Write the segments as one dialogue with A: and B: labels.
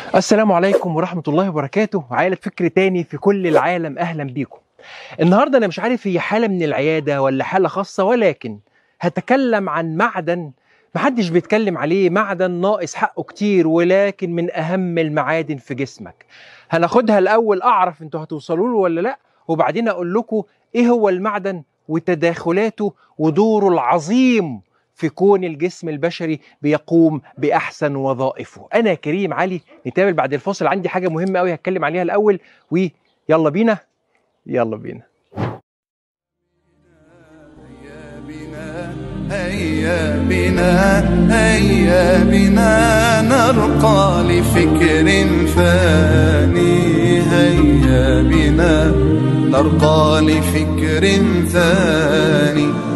A: السلام عليكم ورحمة الله وبركاته عائلة فكر تاني في كل العالم أهلا بيكم النهاردة أنا مش عارف هي حالة من العيادة ولا حالة خاصة ولكن هتكلم عن معدن محدش بيتكلم عليه معدن ناقص حقه كتير ولكن من أهم المعادن في جسمك هناخدها الأول أعرف أنتوا هتوصلوا له ولا لأ وبعدين أقول لكم إيه هو المعدن وتداخلاته ودوره العظيم في كون الجسم البشري بيقوم باحسن وظائفه انا كريم علي نتقابل بعد الفاصل عندي حاجه مهمه قوي هتكلم عليها الاول ويلا بينا يلا بينا
B: هيا بنا هيا بنا نرقى لفكر ثاني هيا بنا نرقى لفكر ثاني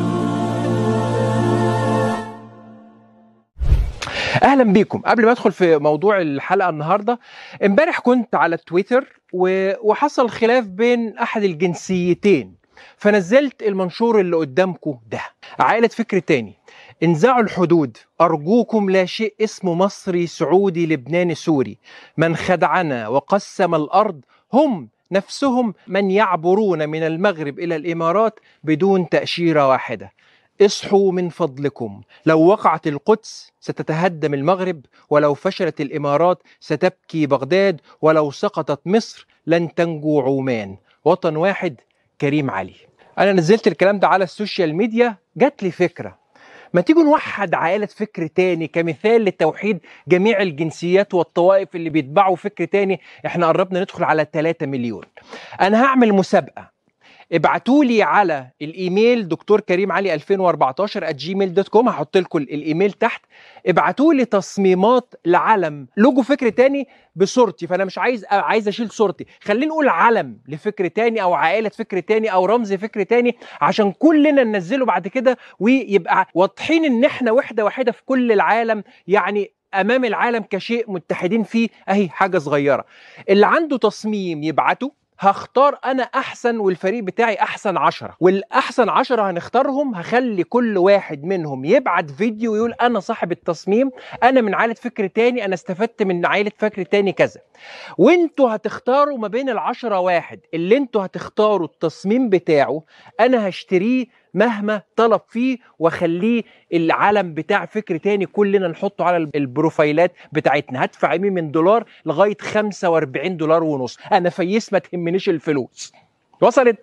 A: اهلا بيكم قبل ما ادخل في موضوع الحلقه النهارده امبارح كنت على التويتر و- وحصل خلاف بين احد الجنسيتين فنزلت المنشور اللي قدامكم ده عائله فكر تاني انزعوا الحدود ارجوكم لا شيء اسمه مصري سعودي لبناني سوري من خدعنا وقسم الارض هم نفسهم من يعبرون من المغرب الى الامارات بدون تاشيره واحده اصحوا من فضلكم لو وقعت القدس ستتهدم المغرب ولو فشلت الامارات ستبكي بغداد ولو سقطت مصر لن تنجو عمان وطن واحد كريم علي انا نزلت الكلام ده على السوشيال ميديا جات لي فكره ما تيجوا نوحد عائلة فكر تاني كمثال لتوحيد جميع الجنسيات والطوائف اللي بيتبعوا فكر تاني احنا قربنا ندخل على 3 مليون انا هعمل مسابقة ابعتوا لي على الايميل دكتور كريم علي 2014 جيميل دوت كوم هحط لكم الايميل تحت ابعتوا لي تصميمات لعلم لوجو فكر تاني بصورتي فانا مش عايز عايز اشيل صورتي خلينا نقول علم لفكر تاني او عائله فكر تاني او رمز فكر تاني عشان كلنا ننزله بعد كده ويبقى واضحين ان احنا وحده واحده في كل العالم يعني امام العالم كشيء متحدين فيه اهي حاجه صغيره اللي عنده تصميم يبعته هختار انا احسن والفريق بتاعي احسن عشرة والاحسن عشرة هنختارهم هخلي كل واحد منهم يبعت فيديو يقول انا صاحب التصميم انا من عائله فكر تاني انا استفدت من عائله فكر تاني كذا وانتوا هتختاروا ما بين العشرة واحد اللي انتوا هتختاروا التصميم بتاعه انا هشتريه مهما طلب فيه واخليه العلم بتاع فكر تاني كلنا نحطه على البروفايلات بتاعتنا هدفع يمين من دولار لغايه 45 دولار ونص انا فيس ما تهمنيش الفلوس وصلت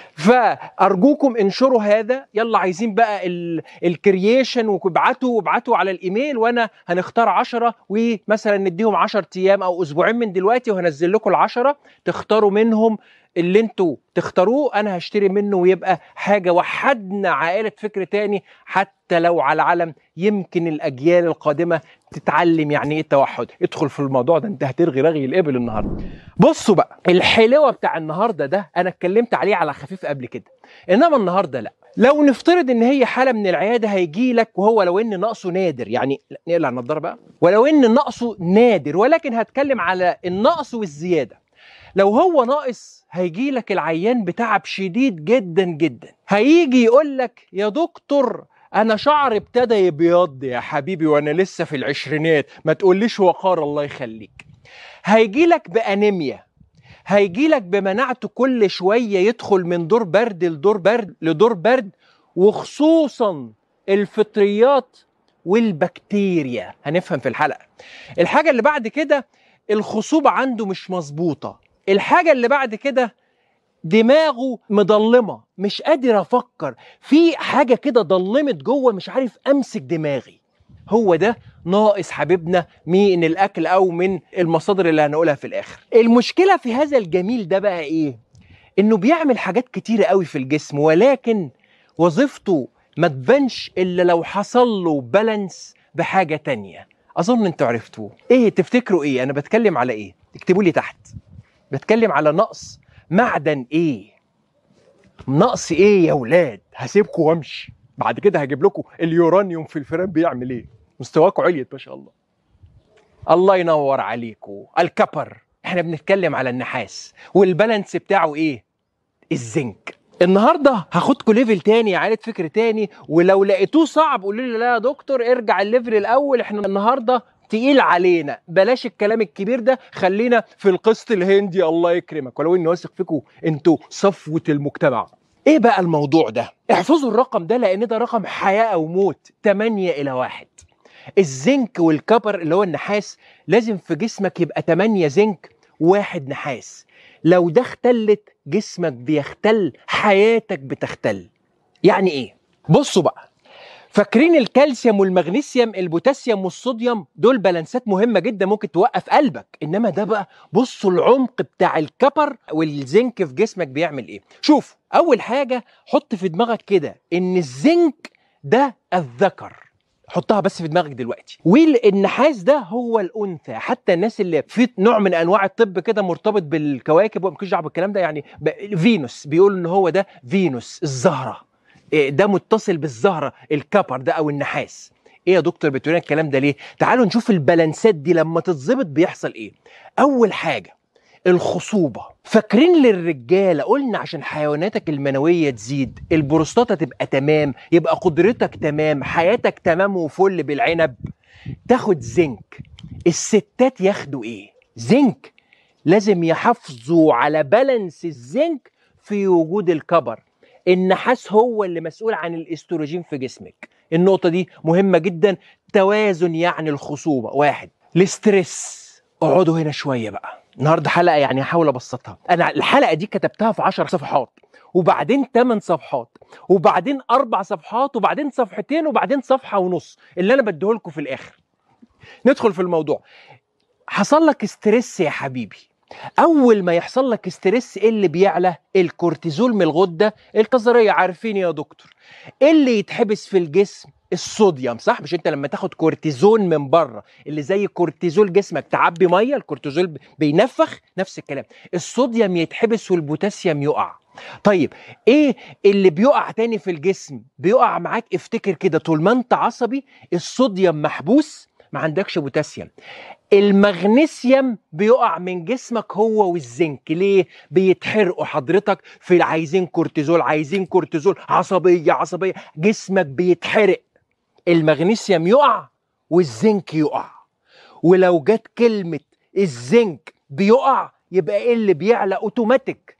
A: فارجوكم انشروا هذا يلا عايزين بقى الكرييشن وابعتوا وابعتوا على الايميل وانا هنختار عشرة ومثلا نديهم 10 ايام او اسبوعين من دلوقتي وهنزل لكم العشرة تختاروا منهم اللي انتوا تختاروه انا هشتري منه ويبقى حاجه وحدنا عائله فكر تاني حتى لو على علم يمكن الاجيال القادمه تتعلم يعني ايه التوحد ادخل في الموضوع ده انت هترغي رغي الابل النهارده بصوا بقى الحلوه بتاع النهارده ده انا اتكلمت عليه على خفيف قبل كده انما النهارده لا لو نفترض ان هي حاله من العياده هيجي لك وهو لو ان نقصه نادر يعني نقلع النضاره بقى ولو ان نقصه نادر ولكن هتكلم على النقص والزياده لو هو ناقص هيجي لك العيان بتعب شديد جدا جدا هيجي يقول لك يا دكتور انا شعري ابتدى يبيض يا حبيبي وانا لسه في العشرينات ما تقوليش وقار الله يخليك هيجي لك بانيميا هيجي لك بمناعته كل شويه يدخل من دور برد لدور برد لدور برد وخصوصا الفطريات والبكتيريا هنفهم في الحلقه الحاجه اللي بعد كده الخصوبه عنده مش مظبوطه الحاجه اللي بعد كده دماغه مضلمه مش قادر افكر في حاجه كده ضلمت جوه مش عارف امسك دماغي هو ده ناقص حبيبنا من الاكل او من المصادر اللي هنقولها في الاخر المشكله في هذا الجميل ده بقى ايه انه بيعمل حاجات كتيره قوي في الجسم ولكن وظيفته ما تبانش الا لو حصل له بالانس بحاجه تانية اظن انتوا عرفتوه ايه تفتكروا ايه انا بتكلم على ايه اكتبوا لي تحت بتكلم على نقص معدن ايه نقص ايه يا ولاد هسيبكم وامشي بعد كده هجيب لكم اليورانيوم في الفيران بيعمل ايه مستواكم عليت ما شاء الله الله ينور عليكم الكبر احنا بنتكلم على النحاس والبالانس بتاعه ايه الزنك النهارده هاخدكم ليفل تاني عائله فكر تاني ولو لقيتوه صعب قولوا لي لا يا دكتور ارجع الليفل الاول احنا النهارده تقيل علينا بلاش الكلام الكبير ده خلينا في القسط الهندي الله يكرمك ولو اني واثق فيكم انتوا صفوه المجتمع ايه بقى الموضوع ده احفظوا الرقم ده لان ده رقم حياه او موت 8 الى 1 الزنك والكبر اللي هو النحاس لازم في جسمك يبقى 8 زنك واحد نحاس لو ده اختلت جسمك بيختل حياتك بتختل يعني ايه بصوا بقى فاكرين الكالسيوم والمغنيسيوم البوتاسيوم والصوديوم دول بالانسات مهمه جدا ممكن توقف قلبك انما ده بقى بصوا العمق بتاع الكبر والزنك في جسمك بيعمل ايه شوف اول حاجه حط في دماغك كده ان الزنك ده الذكر حطها بس في دماغك دلوقتي والنحاس ده هو الانثى حتى الناس اللي في نوع من انواع الطب كده مرتبط بالكواكب ومالكوش دعوه بالكلام ده يعني ب- فينوس بيقول ان هو ده فينوس الزهره إيه ده متصل بالزهره الكبر ده او النحاس ايه يا دكتور بتقول لنا الكلام ده ليه تعالوا نشوف البالانسات دي لما تتظبط بيحصل ايه اول حاجه الخصوبه فاكرين للرجاله قلنا عشان حيواناتك المنويه تزيد البروستاتا تبقى تمام يبقى قدرتك تمام حياتك تمام وفل بالعنب تاخد زنك الستات ياخدوا ايه زنك لازم يحافظوا على بالانس الزنك في وجود الكبر النحاس هو اللي مسؤول عن الاستروجين في جسمك النقطة دي مهمة جدا توازن يعني الخصوبة واحد الاسترس اقعدوا هنا شوية بقى النهاردة حلقة يعني هحاول أبسطها أنا الحلقة دي كتبتها في 10 صفحات وبعدين 8 صفحات وبعدين أربع صفحات وبعدين صفحتين وبعدين صفحة ونص اللي أنا بديهولكوا في الآخر ندخل في الموضوع حصل لك استرس يا حبيبي اول ما يحصل لك استرس ايه اللي بيعلى الكورتيزول من الغده الكظريه عارفين يا دكتور ايه اللي يتحبس في الجسم الصوديوم صح مش انت لما تاخد كورتيزون من بره اللي زي كورتيزول جسمك تعبي ميه الكورتيزول ب- بينفخ نفس الكلام الصوديوم يتحبس والبوتاسيوم يقع طيب ايه اللي بيقع تاني في الجسم بيقع معاك افتكر كده طول ما انت عصبي الصوديوم محبوس ما عندكش بوتاسيوم المغنيسيوم بيقع من جسمك هو والزنك ليه بيتحرقوا حضرتك في عايزين كورتيزول عايزين كورتيزول عصبيه عصبيه جسمك بيتحرق المغنيسيوم يقع والزنك يقع ولو جت كلمه الزنك بيقع يبقى ايه اللي بيعلى اوتوماتيك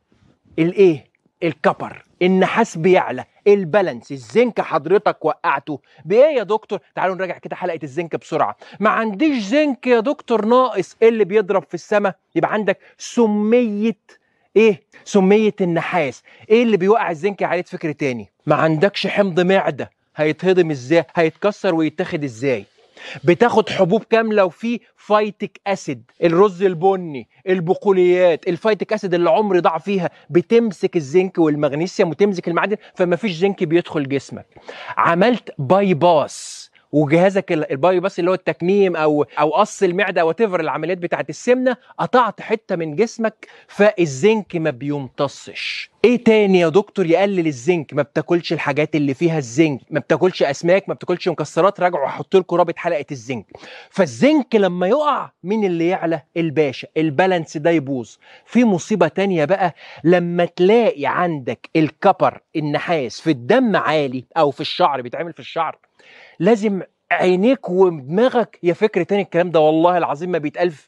A: الايه الكبر النحاس بيعلى البالانس الزنك حضرتك وقعته بايه يا دكتور تعالوا نراجع كده حلقه الزنك بسرعه ما عنديش زنك يا دكتور ناقص ايه اللي بيضرب في السماء يبقى عندك سميه ايه سميه النحاس ايه اللي بيوقع الزنك يا عليه فكر تاني ما عندكش حمض معده هيتهضم ازاي هيتكسر ويتاخد ازاي بتاخد حبوب كامله وفي فايتك اسيد الرز البني البقوليات الفايتك اسيد اللي عمري ضاع فيها بتمسك الزنك والمغنيسيوم وتمسك المعادن فما فيش زنك بيدخل جسمك عملت باي باس وجهازك ال- الباي باس اللي هو التكميم او او قص المعده او تفر العمليات بتاعت السمنه قطعت حته من جسمك فالزنك ما بيمتصش ايه تاني يا دكتور يقلل الزنك ما بتاكلش الحاجات اللي فيها الزنك ما بتاكلش اسماك ما بتاكلش مكسرات راجعوا احط لكم رابط حلقه الزنك فالزنك لما يقع مين اللي يعلى الباشا البالانس ده يبوظ في مصيبه تانية بقى لما تلاقي عندك الكبر النحاس في الدم عالي او في الشعر بيتعمل في الشعر لازم عينيك ودماغك يا فكر تاني الكلام ده والله العظيم ما بيتقال في-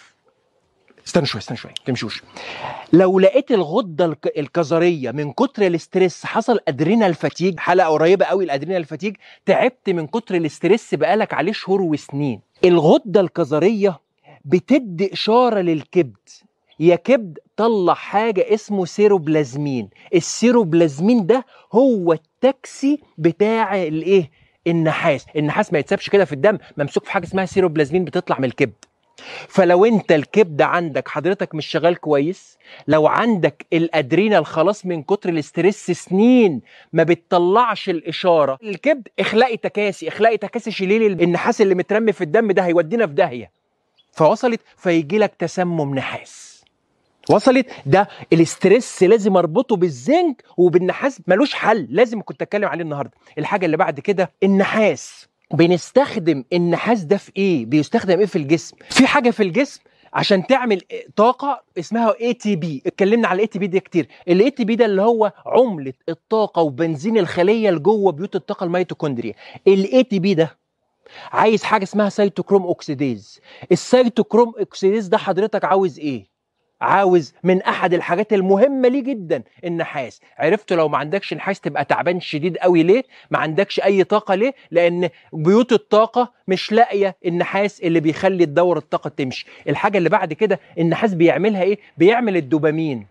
A: استنوا شويه استنوا شويه تمشوش لو لقيت الغده الك- الكظريه من كتر الاسترس حصل ادرينال فاتيج حلقه قريبه قوي الادرينال فاتيج تعبت من كتر الاسترس بقالك عليه شهور وسنين الغده الكظريه بتدي اشاره للكبد يا كبد طلع حاجه اسمه سيروبلازمين السيروبلازمين ده هو التاكسي بتاع الايه النحاس النحاس ما يتسابش كده في الدم ممسوك في حاجه اسمها سيروبلازمين بتطلع من الكبد فلو انت الكبد عندك حضرتك مش شغال كويس لو عندك الادرينال خلاص من كتر الاسترس سنين ما بتطلعش الاشاره الكبد اخلاقي تكاسي اخلاقي تكاسي شيلي لي النحاس اللي مترمي في الدم ده هيودينا في داهيه فوصلت فيجي لك تسمم نحاس وصلت ده الاسترس لازم اربطه بالزنك وبالنحاس ملوش حل لازم كنت اتكلم عليه النهارده الحاجه اللي بعد كده النحاس بنستخدم النحاس ده في ايه بيستخدم ايه في الجسم في حاجه في الجسم عشان تعمل طاقه اسمها اي تي بي اتكلمنا على الاي تي بي دي كتير الاي تي بي ده اللي هو عمله الطاقه وبنزين الخليه اللي جوه بيوت الطاقه الميتوكوندريا الاي تي بي ده عايز حاجه اسمها سيتوكروم اوكسيديز السيتوكروم اوكسيديز ده حضرتك عاوز ايه عاوز من احد الحاجات المهمه ليه جدا النحاس عرفت لو ما عندكش نحاس تبقى تعبان شديد قوي ليه ما عندكش اي طاقه ليه لان بيوت الطاقه مش لاقيه النحاس اللي بيخلي الدور الطاقه تمشي الحاجه اللي بعد كده النحاس بيعملها ايه بيعمل الدوبامين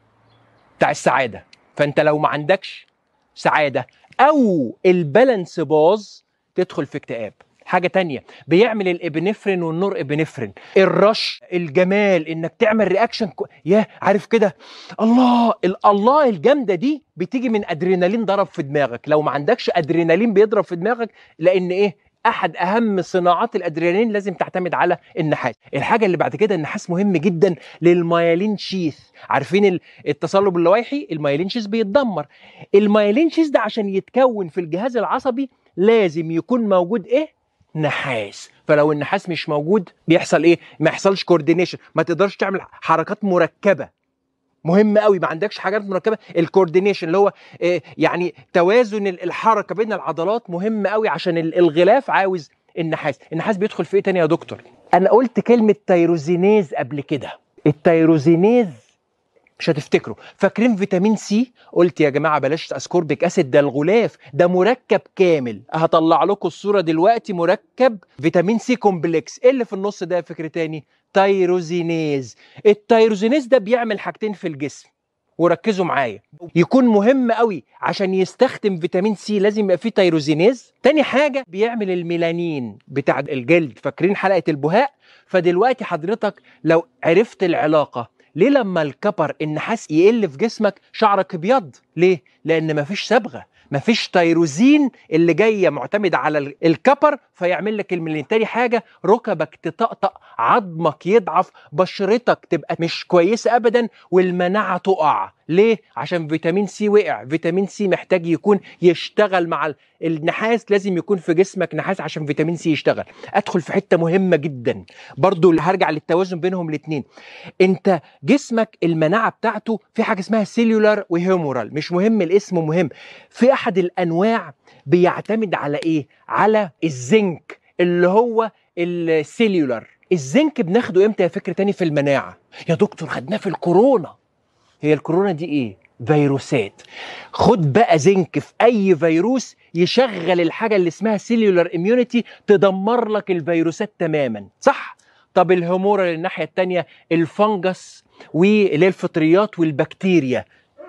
A: بتاع السعاده فانت لو ما عندكش سعاده او البالانس باظ تدخل في اكتئاب حاجة تانية بيعمل الابنفرين والنور ابنفرين الرش الجمال انك تعمل رياكشن كو... يا عارف كده الله ال- الله الجامدة دي بتيجي من ادرينالين ضرب في دماغك لو ما عندكش ادرينالين بيضرب في دماغك لان ايه احد اهم صناعات الادرينالين لازم تعتمد على النحاس الحاجه اللي بعد كده النحاس مهم جدا للمايلين شيث عارفين ال- التصلب اللويحي المايلين شيث بيتدمر المايلين شيث ده عشان يتكون في الجهاز العصبي لازم يكون موجود ايه نحاس فلو النحاس مش موجود بيحصل ايه ما يحصلش كوردينيشن ما تقدرش تعمل حركات مركبه مهم قوي ما عندكش حاجات مركبه الكوردينيشن اللي هو إيه يعني توازن ال- الحركه بين العضلات مهم قوي عشان ال- الغلاف عاوز النحاس النحاس بيدخل في ايه تاني يا دكتور انا قلت كلمه تيروزينيز قبل كده التيروزينيز مش هتفتكروا فاكرين فيتامين سي قلت يا جماعه بلاش اسكوربيك اسيد ده الغلاف ده مركب كامل هطلع لكم الصوره دلوقتي مركب فيتامين سي كومبلكس ايه اللي في النص ده يا فكر تاني تيروزينيز التيروزينيز ده بيعمل حاجتين في الجسم وركزوا معايا يكون مهم قوي عشان يستخدم فيتامين سي لازم يبقى فيه تيروزينيز تاني حاجه بيعمل الميلانين بتاع الجلد فاكرين حلقه البهاء فدلوقتي حضرتك لو عرفت العلاقه ليه لما الكبر النحاس يقل في جسمك شعرك ابيض ليه لان مفيش صبغه مفيش تيروزين اللي جايه معتمده على ال- الكبر فيعمل لك الميلانين تاني حاجه ركبك تطقطق عظمك يضعف بشرتك تبقى مش كويسه ابدا والمناعه تقع ليه عشان فيتامين سي وقع فيتامين سي محتاج يكون يشتغل مع ال- النحاس لازم يكون في جسمك نحاس عشان فيتامين سي يشتغل ادخل في حته مهمه جدا برضو هرجع للتوازن بينهم الاثنين انت جسمك المناعه بتاعته في حاجه اسمها سيلولار وهيمورال مش مهم الاسم مهم في احد الانواع بيعتمد على ايه على الزنك اللي هو السيلولار الزنك بناخده امتى يا فكر تاني في المناعه يا دكتور خدناه في الكورونا هي الكورونا دي ايه فيروسات خد بقى زنك في اي فيروس يشغل الحاجه اللي اسمها سيلولار اميونيتي تدمر لك الفيروسات تماما صح طب الهيمورال الناحيه التانية الفنجس واللي هي الفطريات والبكتيريا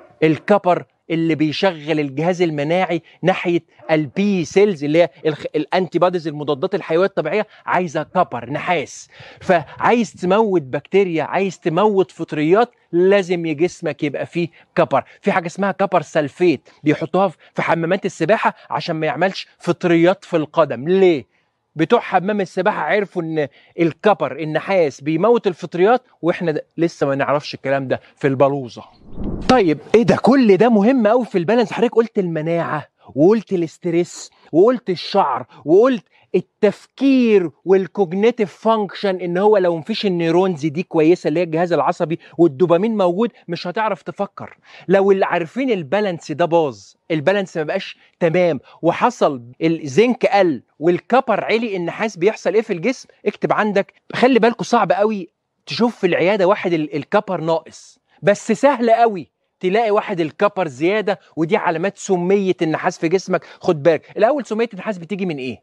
A: الكبر اللي بيشغل الجهاز المناعي ناحيه البي سيلز اللي هي الخ- الانتي بوديز المضادات الحيويه الطبيعيه عايزه كبر نحاس فعايز تموت بكتيريا عايز تموت فطريات لازم جسمك يبقى فيه كبر في حاجه اسمها كبر سلفيت بيحطوها في- في حمامات السباحه عشان ما يعملش فطريات في القدم ليه بتوع حمام السباحه عرفوا ان الكبر النحاس بيموت الفطريات واحنا د- لسه ما نعرفش الكلام ده في البلوزه طيب ايه ده كل ده مهم قوي في البالانس حضرتك قلت المناعه وقلت الاسترس وقلت الشعر وقلت التفكير والكوجنيتيف فانكشن ان هو لو مفيش النيرونز دي كويسه اللي هي الجهاز العصبي والدوبامين موجود مش هتعرف تفكر لو اللي عارفين البالانس ده باظ البالانس ما بقاش تمام وحصل الزنك قل والكبر علي النحاس بيحصل ايه في الجسم اكتب عندك خلي بالكوا صعب قوي تشوف في العياده واحد ال- الكبر ناقص بس سهل قوي تلاقي واحد الكبر زياده ودي علامات سميه النحاس في جسمك خد بالك الاول سميه النحاس بتيجي من ايه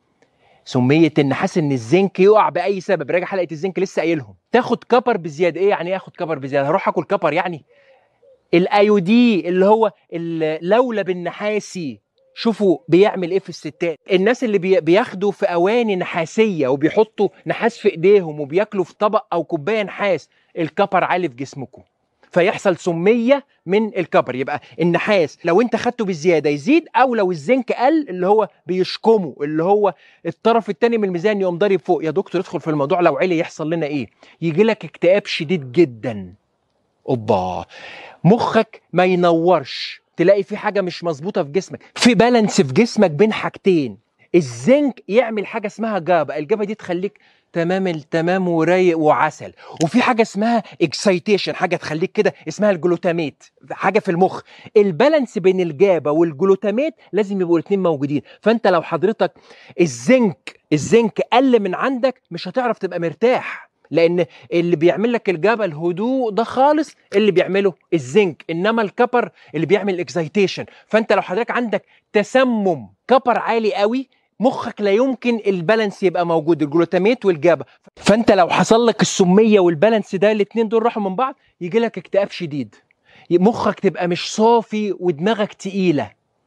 A: سميه النحاس ان الزنك يقع باي سبب راجع حلقه الزنك لسه قايلهم تاخد كبر بزياده ايه يعني ايه اخد كبر بزياده هروح اكل كبر يعني الايودي اللي هو اللولب النحاسي شوفوا بيعمل ايه في الستات الناس اللي بي- بياخدوا في اواني نحاسيه وبيحطوا نحاس في ايديهم وبياكلوا في طبق او كوبايه نحاس الكبر عالي في جسمكم فيحصل سميه من الكبر يبقى النحاس لو انت خدته بزياده يزيد او لو الزنك قل اللي هو بيشكمه اللي هو الطرف الثاني من الميزان يقوم ضارب فوق يا دكتور ادخل في الموضوع لو علي يحصل لنا ايه يجي لك اكتئاب شديد جدا اوبا مخك ما ينورش تلاقي في حاجه مش مظبوطه في جسمك في بالانس في جسمك بين حاجتين الزنك يعمل حاجه اسمها جابا الجابا دي تخليك تمام التمام ورايق وعسل وفي حاجه اسمها اكسايتيشن حاجه تخليك كده اسمها الجلوتاميت حاجه في المخ البالانس بين الجابا والجلوتاميت لازم يبقوا الاثنين موجودين فانت لو حضرتك الزنك الزنك قل من عندك مش هتعرف تبقى مرتاح لان اللي بيعمل لك الجبل الهدوء ده خالص اللي بيعمله الزنك انما الكبر اللي بيعمل اكسايتيشن فانت لو حضرتك عندك تسمم كبر عالي قوي مخك لا يمكن البالانس يبقى موجود الجلوتاميت والجابا فانت لو حصل لك السميه والبالانس ده الاثنين دول راحوا من بعض يجي لك اكتئاب شديد مخك تبقى مش صافي ودماغك تقيله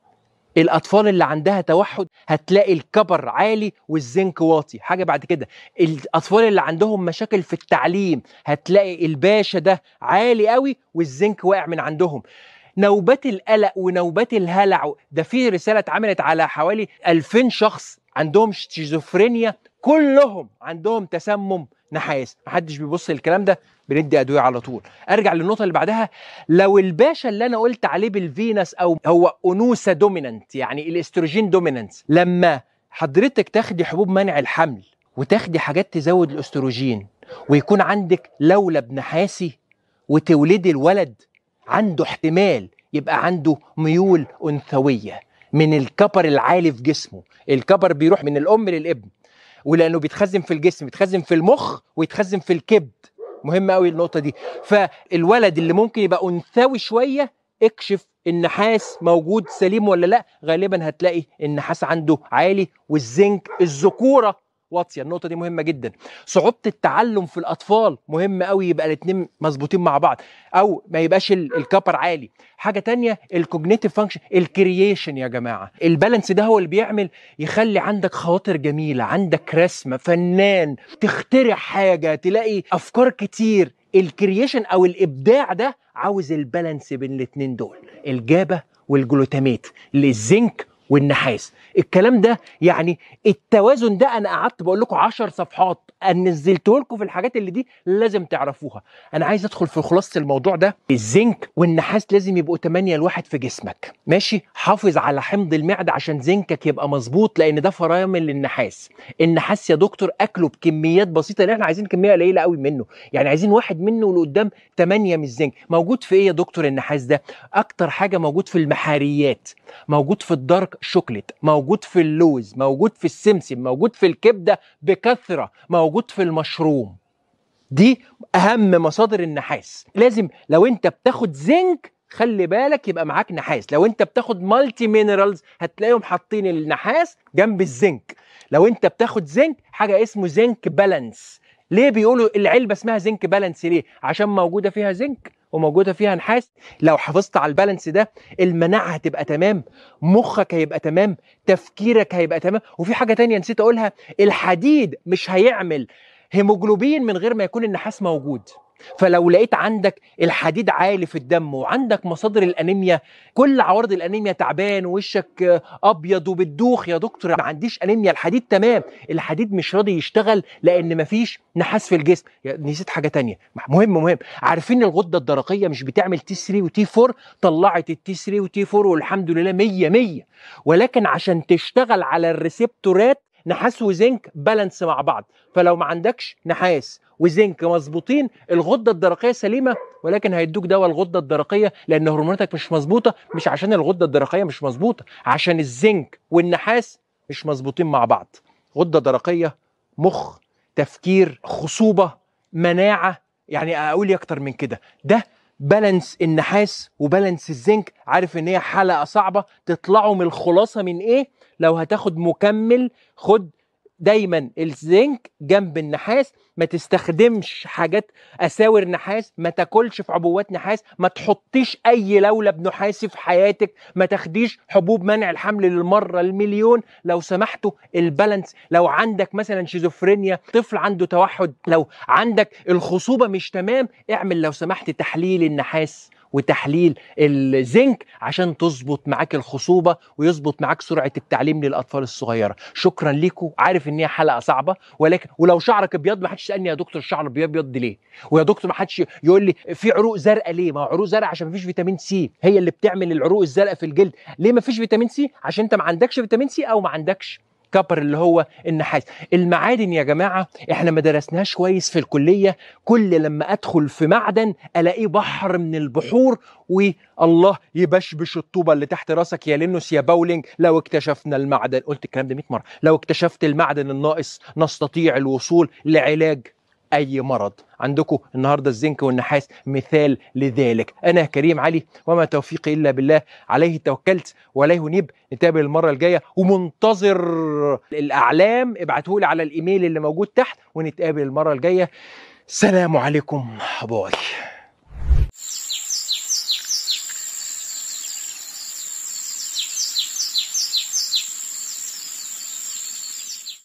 A: الاطفال اللي عندها توحد هتلاقي الكبر عالي والزنك واطي حاجه بعد كده الاطفال اللي عندهم مشاكل في التعليم هتلاقي الباشا ده عالي قوي والزنك واقع من عندهم نوبات القلق ونوبات الهلع ده في رساله اتعملت على حوالي 2000 شخص عندهم شيزوفرينيا كلهم عندهم تسمم نحاس محدش بيبص للكلام ده بندي ادويه على طول ارجع للنقطه اللي بعدها لو الباشا اللي انا قلت عليه بالفينس او هو انوثه دوميننت يعني الاستروجين دوميننت لما حضرتك تاخدي حبوب منع الحمل وتاخدي حاجات تزود الاستروجين ويكون عندك لولب نحاسي وتولدي الولد عنده احتمال يبقى عنده ميول انثويه من الكبر العالي في جسمه الكبر بيروح من الام للابن ولانه بيتخزن في الجسم بيتخزن في المخ ويتخزن في الكبد مهم قوي النقطه دي فالولد اللي ممكن يبقى انثوي شويه اكشف النحاس موجود سليم ولا لا غالبا هتلاقي النحاس عنده عالي والزنك الذكوره واطيه النقطه دي مهمه جدا صعوبه التعلم في الاطفال مهم قوي يبقى الاثنين مظبوطين مع بعض او ما يبقاش الكبر عالي حاجه تانية الكوجنيتيف فانكشن الكرييشن يا جماعه البالانس ده هو اللي بيعمل يخلي عندك خواطر جميله عندك رسمه فنان تخترع حاجه تلاقي افكار كتير الكرييشن او الابداع ده عاوز البالانس بين الاثنين دول الجابه والجلوتاميت للزنك والنحاس الكلام ده يعني التوازن ده انا قعدت بقول لكم 10 صفحات نزلته لكم في الحاجات اللي دي لازم تعرفوها انا عايز ادخل في خلاصه الموضوع ده الزنك والنحاس لازم يبقوا 8 لواحد في جسمك ماشي حافظ على حمض المعده عشان زنكك يبقى مظبوط لان ده فرامل للنحاس النحاس يا دكتور اكله بكميات بسيطه لان احنا عايزين كميه قليله قوي منه يعني عايزين واحد منه لقدام 8 من الزنك موجود في ايه يا دكتور النحاس ده اكتر حاجه موجود في المحاريات موجود في الدارك شوكليت موجود في اللوز موجود في السمسم موجود في الكبده بكثره موجود في المشروم دي اهم مصادر النحاس لازم لو انت بتاخد زنك خلي بالك يبقى معاك نحاس لو انت بتاخد مالتي مينرالز هتلاقيهم حاطين النحاس جنب الزنك لو انت بتاخد زنك حاجه اسمه زنك بالانس ليه بيقولوا العلبه اسمها زنك بالانس ليه عشان موجوده فيها زنك وموجوده فيها نحاس لو حافظت على البالانس ده المناعه هتبقى تمام مخك هيبقى تمام تفكيرك هيبقى تمام وفي حاجه تانية نسيت اقولها الحديد مش هيعمل هيموجلوبين من غير ما يكون النحاس موجود فلو لقيت عندك الحديد عالي في الدم وعندك مصادر الانيميا كل عوارض الانيميا تعبان ووشك ابيض وبتدوخ يا دكتور ما عنديش انيميا الحديد تمام الحديد مش راضي يشتغل لان مفيش نحاس في الجسم نسيت حاجه تانية مهم مهم عارفين الغده الدرقيه مش بتعمل تي 3 وتي 4 طلعت التي 3 وتي 4 والحمد لله 100 100 ولكن عشان تشتغل على الريسبتورات نحاس وزنك بالانس مع بعض فلو ما عندكش نحاس وزنك مظبوطين الغده الدرقيه سليمه ولكن هيدوك دواء الغده الدرقيه لان هرموناتك مش مظبوطه مش عشان الغده الدرقيه مش مظبوطه عشان الزنك والنحاس مش مظبوطين مع بعض غده درقيه مخ تفكير خصوبه مناعه يعني اقول اكتر من كده ده بالانس النحاس وبالانس الزنك عارف ان هي حلقه صعبه تطلعوا من الخلاصه من ايه لو هتاخد مكمل خد دايما الزنك جنب النحاس ما تستخدمش حاجات اساور نحاس ما تاكلش في عبوات نحاس ما تحطيش اي لولب نحاسي في حياتك ما تاخديش حبوب منع الحمل للمره المليون لو سمحتوا البالانس لو عندك مثلا شيزوفرينيا طفل عنده توحد لو عندك الخصوبه مش تمام اعمل لو سمحت تحليل النحاس وتحليل الزنك عشان تظبط معاك الخصوبه ويظبط معاك سرعه التعليم للاطفال الصغيره شكرا ليكم عارف ان هي حلقه صعبه ولكن ولو شعرك ابيض ما حدش يسالني يا دكتور الشعر بيبيض ليه ويا دكتور ما حدش يقول لي في عروق زرقاء ليه ما هو عروق زرقاء عشان ما فيش فيتامين سي هي اللي بتعمل العروق الزرقاء في الجلد ليه ما فيش فيتامين سي عشان انت ما عندكش فيتامين سي او ما عندكش كابر اللي هو النحاس المعادن يا جماعه احنا ما درسناهاش كويس في الكليه كل لما ادخل في معدن الاقيه بحر من البحور والله يبشبش الطوبه اللي تحت راسك يا لينوس يا باولينج لو اكتشفنا المعدن قلت الكلام ده 100 مره لو اكتشفت المعدن الناقص نستطيع الوصول لعلاج اي مرض عندكم النهارده الزنك والنحاس مثال لذلك انا كريم علي وما توفيقي الا بالله عليه توكلت واليه نيب نتقابل المره الجايه ومنتظر الاعلام ابعتوا لي على الايميل اللي موجود تحت ونتقابل المره الجايه سلام عليكم باي